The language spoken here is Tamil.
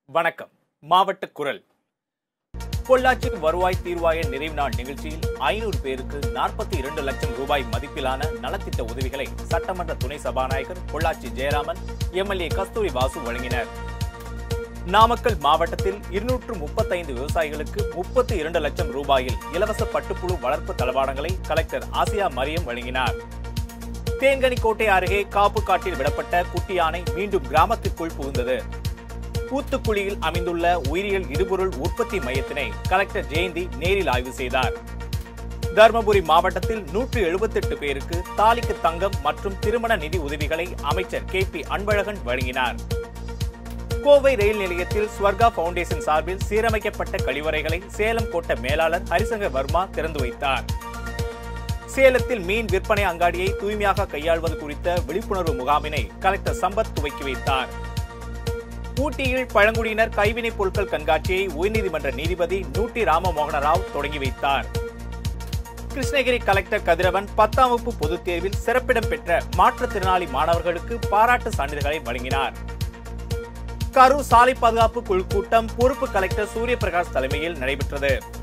வணக்கம் மாவட்ட குரல் பொள்ளாச்சி வருவாய் தீர்வாய நிறைவு நாள் நிகழ்ச்சியில் ஐநூறு பேருக்கு நாற்பத்தி இரண்டு லட்சம் ரூபாய் மதிப்பிலான நலத்திட்ட உதவிகளை சட்டமன்ற துணை சபாநாயகர் பொள்ளாச்சி ஜெயராமன் எம்எல்ஏ கஸ்தூரி வாசு வழங்கினர் நாமக்கல் மாவட்டத்தில் இருநூற்று முப்பத்தைந்து விவசாயிகளுக்கு முப்பத்தி இரண்டு லட்சம் ரூபாயில் இலவச பட்டுப்புழு வளர்ப்பு தளவாடங்களை கலெக்டர் ஆசியா மரியம் வழங்கினார் தேன்கனிக்கோட்டை அருகே காப்பு காட்டில் விடப்பட்ட குட்டி யானை மீண்டும் கிராமத்திற்குள் புகுந்தது கூத்துக்குழியில் அமைந்துள்ள உயிரியல் இடுபொருள் உற்பத்தி மையத்தினை கலெக்டர் ஜெயந்தி நேரில் ஆய்வு செய்தார் தருமபுரி மாவட்டத்தில் நூற்று எழுபத்தெட்டு பேருக்கு தாலிக்கு தங்கம் மற்றும் திருமண நிதி உதவிகளை அமைச்சர் கே பி அன்பழகன் வழங்கினார் கோவை ரயில் நிலையத்தில் ஸ்வர்கா பவுண்டேஷன் சார்பில் சீரமைக்கப்பட்ட கழிவறைகளை சேலம் கோட்ட மேலாளர் ஹரிசங்க வர்மா திறந்து வைத்தார் சேலத்தில் மீன் விற்பனை அங்காடியை தூய்மையாக கையாள்வது குறித்த விழிப்புணர்வு முகாமினை கலெக்டர் சம்பத் துவக்கி வைத்தார் ஊட்டியில் பழங்குடியினர் கைவினைப் பொருட்கள் கண்காட்சியை உயர்நீதிமன்ற நீதிபதி நூட்டி ராமமோகன ராவ் தொடங்கி வைத்தார் கிருஷ்ணகிரி கலெக்டர் கதிரவன் பத்தாம் வகுப்பு பொதுத் தேர்வில் சிறப்பிடம் பெற்ற மாற்றுத்திறனாளி மாணவர்களுக்கு பாராட்டு சான்றிதழ்களை வழங்கினார் கரூர் சாலை பாதுகாப்பு குழு கூட்டம் பொறுப்பு கலெக்டர் சூரியபிரகாஷ் தலைமையில் நடைபெற்றது